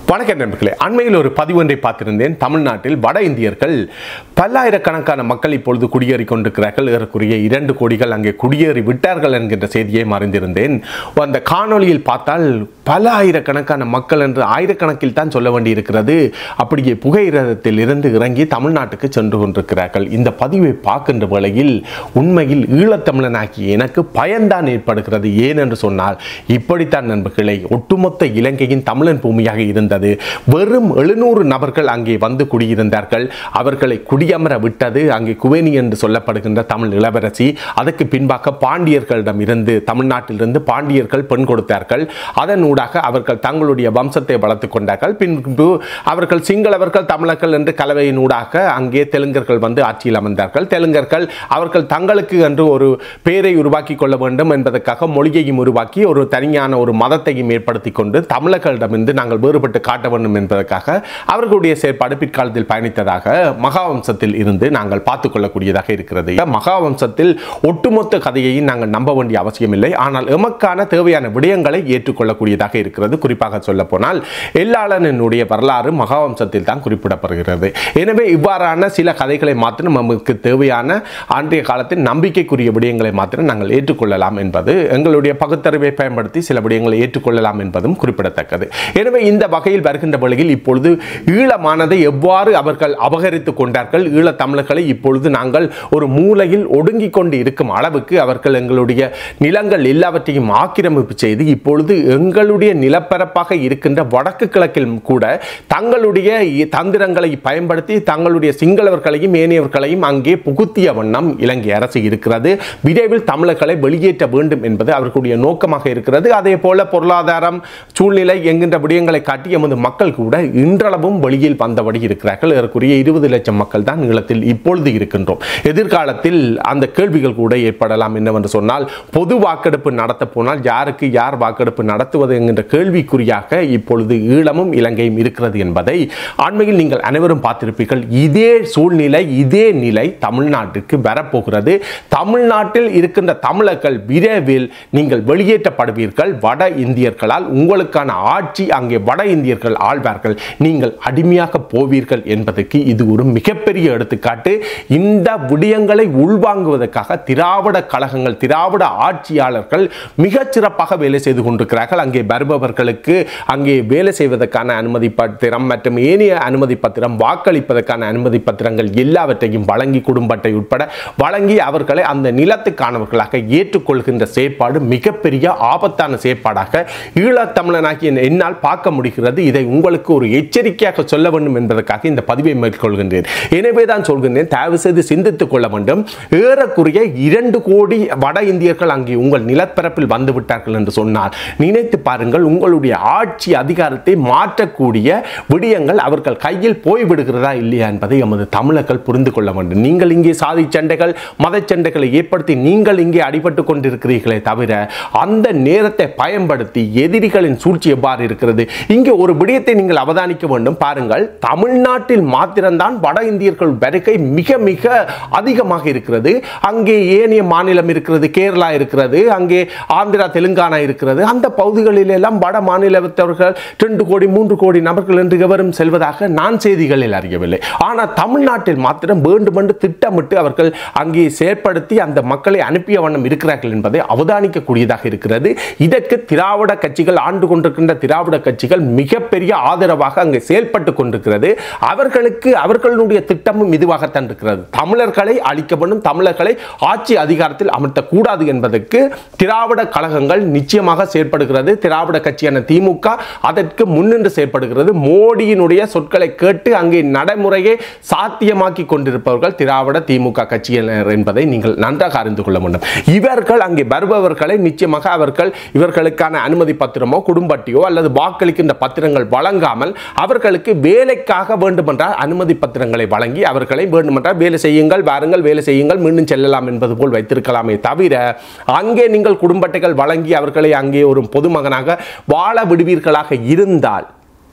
வணக்கம் நண்பர்களே அண்மையில் ஒரு பதிவொன்றை பார்த்திருந்தேன் தமிழ்நாட்டில் வட இந்தியர்கள் பல்லாயிரக்கணக்கான மக்கள் இப்பொழுது குடியேறி கொண்டிருக்கிறார்கள் ஏறக்குறைய இரண்டு கோடிகள் அங்கே குடியேறி விட்டார்கள் என்கின்ற செய்தியை மறைந்திருந்தேன் அந்த காணொளியில் பார்த்தால் பல ஆயிரக்கணக்கான மக்கள் என்று ஆயிரக்கணக்கில் தான் சொல்ல வேண்டியிருக்கிறது அப்படியே புகையிரதத்தில் இருந்து இறங்கி தமிழ்நாட்டுக்கு சென்று கொண்டிருக்கிறார்கள் இந்த பதிவை பார்க்கின்ற வேளையில் உண்மையில் ஈழத்தமிழனாகிய எனக்கு பயன்தான் ஏற்படுகிறது ஏன் என்று சொன்னால் இப்படித்தான் நண்பர்களை ஒட்டுமொத்த இலங்கையின் தமிழன் பூமியாக இருந்தது வெறும் எழுநூறு நபர்கள் அங்கே வந்து குடியிருந்தார்கள் அவர்களை குடியமர விட்டது அங்கே குவேனி என்று சொல்லப்படுகின்ற தமிழ் இளவரசி அதற்கு பின்பாக பாண்டியர்களிடம் இருந்து தமிழ்நாட்டிலிருந்து பாண்டியர்கள் பெண் கொடுத்தார்கள் அதன் ஊடாக அவர்கள் தங்களுடைய வம்சத்தை வளர்த்துக் கொண்டார்கள் பின்பு அவர்கள் சிங்களவர்கள் தமிழர்கள் என்று கலவையின் ஊடாக அங்கே தெலுங்கர்கள் வந்து ஆட்சியில் அமர்ந்தார்கள் தெலுங்கர்கள் அவர்கள் தங்களுக்கு என்று ஒரு பேரை உருவாக்கி கொள்ள வேண்டும் என்பதற்காக மொழியையும் உருவாக்கி ஒரு தனியான ஒரு மதத்தையும் ஏற்படுத்தி கொண்டு தமிழர்களிடமிருந்து நாங்கள் வேறுபட்டு காட்ட வேண்டும் என்பதற்காக அவர்களுடைய செயற்பாடு பிற்காலத்தில் பயணித்ததாக மகாவம்சத்தில் இருந்து நாங்கள் பார்த்துக் கொள்ளக்கூடியதாக இருக்கிறது இந்த மகாவம்சத்தில் ஒட்டுமொத்த கதையையும் நாங்கள் நம்ப வேண்டிய அவசியமில்லை ஆனால் எமக்கான தேவையான விடயங்களை ஏற்றுக்கொள்ளக்கூடியதாக இருக்கிறது குறிப்பாக சொல்ல போனால் எல்லாளனுடைய வரலாறு மகாவம்சத்தில் தான் குறிப்பிடப்படுகிறது எனவே இவ்வாறான சில கதைகளை மாத்திரம் நமக்கு தேவையான அன்றைய காலத்தில் நம்பிக்கைக்குரிய விடயங்களை மாத்திரம் நாங்கள் ஏற்றுக்கொள்ளலாம் என்பது எங்களுடைய பகுத்தறிவை பயன்படுத்தி சில விடயங்களை ஏற்றுக்கொள்ளலாம் என்பதும் குறிப்பிடத்தக்கது எனவே இந்த வகையில் வருகின்ற வேளையில் இப்பொழுது ஈழமானதை எவ்வாறு அவர்கள் அபகரித்துக் கொண்டார்கள் ஈழத் தமிழர்களை இப்பொழுது நாங்கள் ஒரு மூலையில் ஒடுங்கிக் கொண்டு இருக்கும் அளவுக்கு அவர்கள் எங்களுடைய நிலங்கள் எல்லாவற்றையும் ஆக்கிரமிப்பு செய்து இப்பொழுது எங்களுடைய நிலப்பரப்பாக இருக்கின்ற வடக்கு கிழக்கில் கூட தங்களுடைய தந்திரங்களை பயன்படுத்தி தங்களுடைய சிங்களவர்களையும் ஏனையவர்களையும் அங்கே புகுத்திய வண்ணம் இலங்கை அரசு இருக்கிறது விரைவில் தமிழர்களை வெளியேற்ற வேண்டும் என்பது அவர்களுடைய நோக்கமாக இருக்கிறது அதே போல பொருளாதாரம் சூழ்நிலை என்கின்ற விடயங்களை காட்டி எமது மக்கள் கூட இன்றளவும் வெளியில் வந்தபடி இருக்கிறார்கள் ஏறக்குறைய இருபது லட்சம் மக்கள் தான் ஈழத்தில் இப்பொழுது இருக்கின்றோம் எதிர்காலத்தில் அந்த கேள்விகள் கூட ஏற்படலாம் என்னவென்று சொன்னால் பொது வாக்கெடுப்பு நடத்த போனால் யாருக்கு யார் வாக்கெடுப்பு நடத்துவது என்கின்ற கேள்விக்குறியாக இப்பொழுது ஈழமும் இலங்கையும் இருக்கிறது என்பதை அண்மையில் நீங்கள் அனைவரும் பார்த்திருப்பீர்கள் இதே சூழ்நிலை இதே நிலை தமிழ்நாட்டிற்கு வரப்போகிறது தமிழ்நாட்டில் இருக்கின்ற தமிழர்கள் விரைவில் நீங்கள் வெளியேற்றப்படுவீர்கள் வட இந்தியர்களால் உங்களுக்கான ஆட்சி அங்கே வட இந்தியர்கள் ஆழ்வார்கள் நீங்கள் அடிமையாக போவீர்கள் என்பதற்கு இது ஒரு மிகப்பெரிய எடுத்துக்காட்டு இந்த விடயங்களை உள்வாங்குவதற்காக திராவிட கழகங்கள் திராவிட ஆட்சியாளர்கள் மிகச் சிறப்பாக வேலை செய்து கொண்டிருக்கிறார்கள் அங்கே வருபவர்களுக்கு அங்கே வேலை செய்வதற்கான அனுமதி பத்திரம் மற்றும் ஏனைய அனுமதி பத்திரம் வாக்களிப்பதற்கான அனுமதி பத்திரங்கள் எல்லாவற்றையும் வழங்கி குடும்ப அட்டை உட்பட வழங்கி அவர்களை அந்த நிலத்துக்கானவர்களாக ஏற்றுக்கொள்கின்ற செயற்பாடு மிகப்பெரிய ஆபத்தான செயற்பாடாக ஈழத்தமிழனாகிய என்னால் பார்க்க முடிகிறது இதை உங்களுக்கு ஒரு எச்சரிக்கையாக சொல்ல வேண்டும் என்பதற்காக இந்த பதிவை மேற்கொள்கின்றேன் எனவே தான் சொல்கின்றேன் தயவு செய்து சிந்தித்துக் கொள்ள வேண்டும் ஏறக்குறைய இரண்டு கோடி வட இந்தியர்கள் அங்கே உங்கள் நிலப்பரப்பில் வந்து விட்டார்கள் என்று சொன்னால் நினைத்து பாருங்கள் உங்களுடைய ஆட்சி அதிகாரத்தை மாற்றக்கூடிய விடயங்கள் அவர்கள் கையில் போய்விடுகிறதா இல்லையா என்பதை எமது தமிழர்கள் புரிந்து கொள்ள வேண்டும் நீங்கள் இங்கே சாதி சண்டைகள் மத சண்டைகளை ஏற்படுத்தி நீங்கள் இங்கே அடிபட்டு கொண்டிருக்கிறீர்களே தவிர அந்த நேரத்தை பயன்படுத்தி எதிரிகளின் சூழ்ச்சி எவ்வாறு இருக்கிறது இங்கே ஒரு விடயத்தை நீங்கள் அவதானிக்க வேண்டும் பாருங்கள் தமிழ்நாட்டில் மாத்திரம்தான் வட இந்தியர்கள் வருகை மிக மிக அதிகமாக இருக்கிறது அங்கே ஏனைய மாநிலம் இருக்கிறது கேரளா இருக்கிறது அங்கே ஆந்திரா தெலுங்கானா இருக்கிறது அந்த பகுதிகளில் எல்லாம் வட மாநிலத்தவர்கள் ரெண்டு கோடி மூன்று கோடி நபர்கள் என்று எவரும் செல்வதாக நான் செய்திகளில் அறியவில்லை ஆனால் தமிழ்நாட்டில் மாத்திரம் வேண்டுமென்று திட்டமிட்டு அவர்கள் அங்கே செயற்படுத்தி அந்த மக்களை அனுப்பிய வண்ணம் இருக்கிறார்கள் என்பதை அவதானிக்கக்கூடியதாக இருக்கிறது இதற்கு திராவிட கட்சிகள் ஆண்டு கொண்டிருக்கின்ற திராவிட கட்சிகள் மிகப்பெரிய ஆதரவாக அங்கே செயல்பட்டு கொண்டிருக்கிறது அவர்களுக்கு அவர்களுடைய திட்டமும் இதுவாகத்தான் இருக்கிறது தமிழர்களை அழிக்க வேண்டும் தமிழர்களை ஆட்சி அதிகாரத்தில் அமர்த்தக்கூடாது என்பதற்கு திராவிட கழகங்கள் நிச்சயமாக செயற்படுகிறது திராவிட கட்சியான திமுக அதற்கு முன்னின்று செயற்படுகிறது மோடியினுடைய சொற்களை கேட்டு அங்கே நடைமுறையை சாத்தியமாக்கி கொண்டிருப்பவர்கள் திராவிட திமுக கட்சியினர் என்பதை நீங்கள் நன்றாக அறிந்து கொள்ள வேண்டும் இவர்கள் அங்கே வருபவர்களை நிச்சயமாக அவர்கள் இவர்களுக்கான அனுமதி பத்திரமோ குடும்பட்டியோ அல்லது வாக்களிக்கின்ற பத்திரங்கள் வழங்காமல் அவர்களுக்கு வேலைக்காக வேண்டுமென்றால் அனுமதி பத்திரங்களை வழங்கி அவர்களை வேண்டுமென்றால் வேலை செய்யுங்கள் வாருங்கள் வேலை செய்யுங்கள் மீண்டும் செல்லலாம் என்பது போல் வைத்திருக்கலாமே தவிர அங்கே நீங்கள் குடும்பட்டைகள் வழங்கி அவர்களை அங்கே ஒரு பொதுமகனாக வாழ விடுவீர்களாக இருந்தால்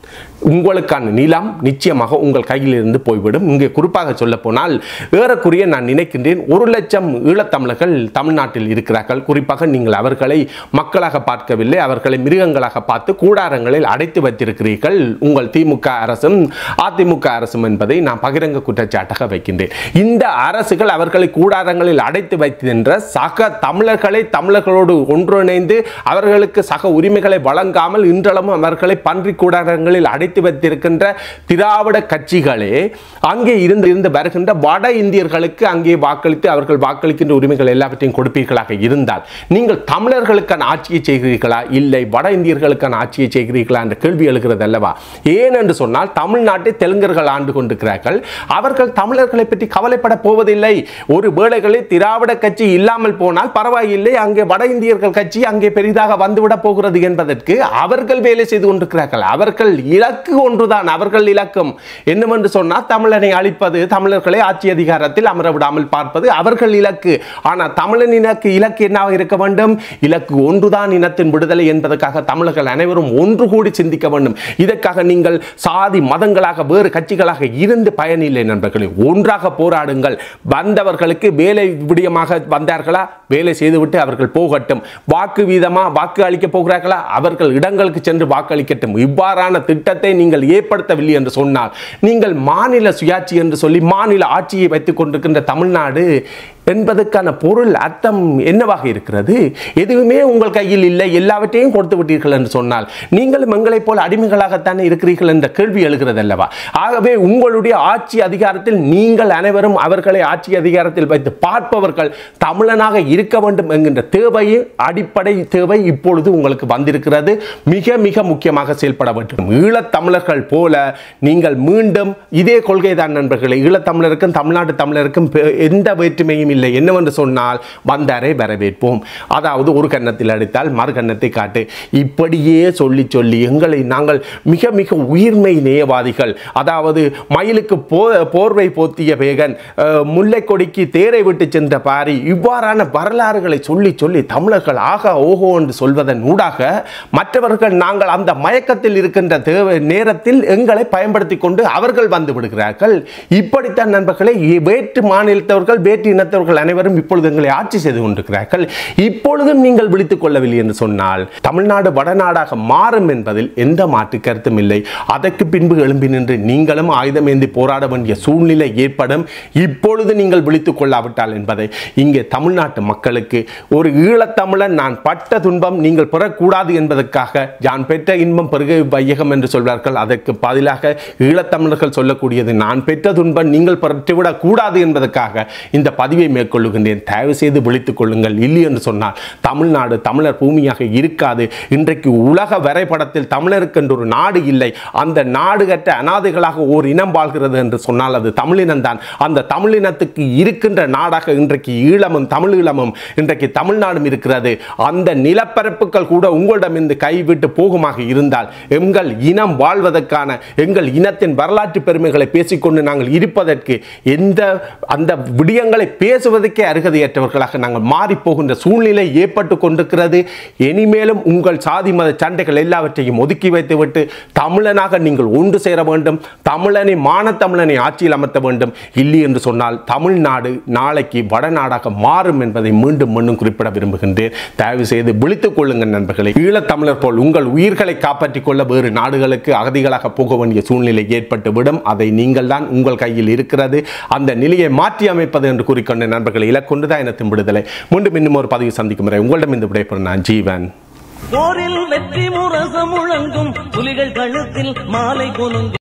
உங்களுக்கான நிலம் நிச்சயமாக உங்கள் கையில் இருந்து போய்விடும் இங்கே குறிப்பாக சொல்ல போனால் ஏறக்குறைய நான் நினைக்கின்றேன் ஒரு லட்சம் ஈழத்தமிழர்கள் தமிழ்நாட்டில் இருக்கிறார்கள் குறிப்பாக நீங்கள் அவர்களை மக்களாக பார்க்கவில்லை அவர்களை மிருகங்களாக பார்த்து கூடாரங்களில் அடைத்து வைத்திருக்கிறீர்கள் உங்கள் திமுக அரசும் அதிமுக அரசும் என்பதை நான் பகிரங்க குற்றச்சாட்டாக வைக்கின்றேன் இந்த அரசுகள் அவர்களை கூடாரங்களில் அடைத்து வைத்திருக்கின்ற சக தமிழர்களை தமிழர்களோடு ஒன்றிணைந்து அவர்களுக்கு சக உரிமைகளை வழங்காமல் இன்றளவும் அவர்களை பன்றி கூடாரங்களில் அடைத்து வைத்திருக்கின்ற திராவிட கட்சிகளே அங்கே இருந்து இருந்து வருகின்ற வட இந்தியர்களுக்கு அங்கே வாக்களித்து அவர்கள் வாக்களிக்கின்ற உரிமைகள் எல்லாவற்றையும் கொடுப்பீர்களாக இருந்தால் நீங்கள் தமிழர்களுக்கான ஆட்சியை செய்கிறீர்களா இல்லை வட இந்தியர்களுக்கான ஆட்சியை செய்கிறீர்களா என்ற கேள்வி எழுகிறது அல்லவா ஏன் என்று சொன்னால் தமிழ்நாட்டை தெலுங்கர்கள் ஆண்டு கொண்டிருக்கிறார்கள் அவர்கள் தமிழர்களை பற்றி கவலைப்பட போவதில்லை ஒரு வேளைகளில் திராவிட கட்சி இல்லாமல் போனால் பரவாயில்லை அங்கே வட இந்தியர்கள் கட்சி அங்கே பெரிதாக வந்துவிட போகிறது என்பதற்கு அவர்கள் வேலை செய்து கொண்டிருக்கிறார்கள் அவர்கள் இலக்கு ஒன்றுதான் அவர்கள் இலக்கம் என்னவென்று சொன்னால் தமிழனை அழிப்பது தமிழர்களை ஆட்சி அதிகாரத்தில் அமர விடாமல் பார்ப்பது அவர்கள் இலக்கு ஆனால் தமிழன் இலக்கு இலக்கு என்னவாக இருக்க வேண்டும் இலக்கு ஒன்றுதான் இனத்தின் விடுதலை என்பதற்காக தமிழர்கள் அனைவரும் ஒன்று கூடி சிந்திக்க வேண்டும் இதற்காக நீங்கள் சாதி மதங்களாக வேறு கட்சிகளாக இருந்து பயனில்லை நண்பர்களே ஒன்றாக போராடுங்கள் வந்தவர்களுக்கு வேலை விடியமாக வந்தார்களா வேலை செய்துவிட்டு அவர்கள் போகட்டும் வாக்கு வீதமா வாக்கு அளிக்க போகிறார்களா அவர்கள் இடங்களுக்கு சென்று வாக்களிக்கட்டும் இவ்வாறான திட்டத்தை நீங்கள் ஏற்படுத்தவில்லை என்று சொன்னால் நீங்கள் மாநில சுயாட்சி என்று சொல்லி மாநில ஆட்சியை வைத்துக் கொண்டிருக்கின்ற தமிழ்நாடு என்பதற்கான பொருள் அர்த்தம் என்னவாக இருக்கிறது எதுவுமே உங்கள் கையில் இல்லை எல்லாவற்றையும் கொடுத்து விட்டீர்கள் என்று சொன்னால் நீங்களும் எங்களைப் போல அடிமைகளாகத்தானே இருக்கிறீர்கள் என்ற கேள்வி எழுகிறது அல்லவா ஆகவே உங்களுடைய ஆட்சி அதிகாரத்தில் நீங்கள் அனைவரும் அவர்களை ஆட்சி அதிகாரத்தில் வைத்து பார்ப்பவர்கள் தமிழனாக இருக்க வேண்டும் என்கின்ற தேவையும் அடிப்படை தேவை இப்பொழுது உங்களுக்கு வந்திருக்கிறது மிக மிக முக்கியமாக செயல்பட வேண்டும் ஈழத்தமிழர்கள் போல நீங்கள் மீண்டும் இதே கொள்கை தான் நண்பர்களே ஈழத்தமிழருக்கும் தமிழ்நாட்டு தமிழருக்கும் பெ- எந்த வேற்றுமையும் இல்லை என்னவென்று சொன்னால் வந்தாரை வரவேற்போம் அதாவது ஒரு கன்னத்தில் அடித்தால் மறு கன்னத்தை காட்டு இப்படியே சொல்லி சொல்லி எங்களை நாங்கள் மிக மிக உயிர்மை நேயவாதிகள் அதாவது மயிலுக்கு போ போர்வை போத்திய வேகன் அஹ், முல்லைக் கொடிக்கு தேரை விட்டு சென்ற பாரி இவ்வாறான வரலாறுகளை சொல்லி சொல்லி தமிழர்கள் ஆக ஓஹோ என்று சொல்வதன் ஊடாக மற்றவர்கள் நாங்கள் அந்த மயக்கத்தில் இருக்கின்ற தேவை நேரத்தில் எங்களை பயன்படுத்தி கொண்டு அவர்கள் வந்து விடுகிறார்கள் இப்படித்தான் நண்பர்களே இ- வேற்று மாநிலத்தவர்கள் வேற்று இனத்தவர்கள் அனைவரும் இப்பொழுது எங்களை ஆட்சி செய்து கொண்டிருக்கிறார்கள் இப்பொழுதும் நீங்கள் விழித்துக் கொள்ளவில்லை என்று சொன்னால் தமிழ்நாடு வடநாடாக மாறும் என்பதில் எந்த மாற்று கருத்தும் இல்லை அதற்கு பின்பு எழும்பி நின்று நீங்களும் ஆயுதம் ஏந்தி போராட வேண்டிய சூழ்நிலை ஏற்படும் இப்பொழுது நீங்கள் விழித்துக் கொள்ளாவிட்டால் என்பதை இங்கே தமிழ்நாட்டு மக்களுக்கு ஒரு ஈழத்தமிழன் நான் பட்ட துன்பம் நீங்கள் பெறக்கூடாது என்பதற்காக யான் பெற்ற இன்பம் பெருக வையகம் என்று சொல்வார்கள் அதற்கு பதிலாக ஈழத்தமிழர்கள் சொல்லக்கூடியது நான் பெற்ற துன்பம் நீங்கள் பெற்றுவிடக் கூடாது என்பதற்காக இந்த பதிவை மேற்கொள்ளுகின்றேன் தயவு செய்து விழித்துக் கொள்ளுங்கள் இல்லை என்று சொன்னால் தமிழ்நாடு தமிழர் பூமியாக இருக்காது இன்றைக்கு உலக வரைபடத்தில் தமிழருக்கு என்று ஒரு நாடு இல்லை அந்த நாடு கற்ற அனாதைகளாக ஓர் இனம் வாழ்கிறது என்று சொன்னால் அது தமிழினம்தான் அந்த தமிழினத்துக்கு இருக்கின்ற நாடாக இன்றைக்கு ஈழமும் தமிழீழமும் இன்றைக்கு தமிழ்நாடும் இருக்கிறது அந்த நிலப்பரப்புகள் கூட உங்களிடமிருந்து கைவிட்டு போகுமாக இருந்தால் எங்கள் இனம் வாழ்வதற்கான எங்கள் இனத்தின் வரலாற்று பெருமைகளை பேசிக்கொண்டு நாங்கள் இருப்பதற்கு எந்த அந்த விடயங்களை பேசுவதற்கே அருகதையற்றவர்களாக நாங்கள் மாறி போகின்ற சூழ்நிலை ஏற்பட்டு கொண்டிருக்கிறது இனிமேலும் உங்கள் சாதி மத சண்டைகள் எல்லாவற்றையும் ஒதுக்கி வைத்துவிட்டு தமிழனாக நீங்கள் ஒன்று சேர வேண்டும் தமிழனை மானத்தமிழனை ஆட்சியில் அமர்த்த வேண்டும் இல்லை என்று சொன்னால் தமிழ்நாடு நாளைக்கு வடநாடாக மாறும் என்பதை மீண்டும் மீண்டும் குறிப்பிட விரும்புகின்றேன் தயவு செய்து விழித்துக் கொள்ளுங்கள் நண்பர்களை ஈழத்தமிழர் போல் உங்கள் உயிர்களை காப்பாற்றிக் கொள்ள வேறு நாடுகளுக்கு அகதிகளாக போக வேண்டிய சூழ்நிலை ஏற்பட்டு விடும் அதை நீங்கள் தான் உங்கள் கையில் இருக்கிறது அந்த நிலையை மாற்றி அமைப்பது என்று கூறிக்கொண்ட நண்பர்களை இலக்கொண்டு தான் இனத்தின் விடுதலை மீண்டும் இன்னும் ஒரு பதிவு சந்திக்கும் வரை உங்களிடம் இந்த விடைபெறும் நான் ஜீவன் போரில் வெற்றி முரசம் முழங்கும் புலிகள் கழுத்தில் மாலை கொலுங்கும்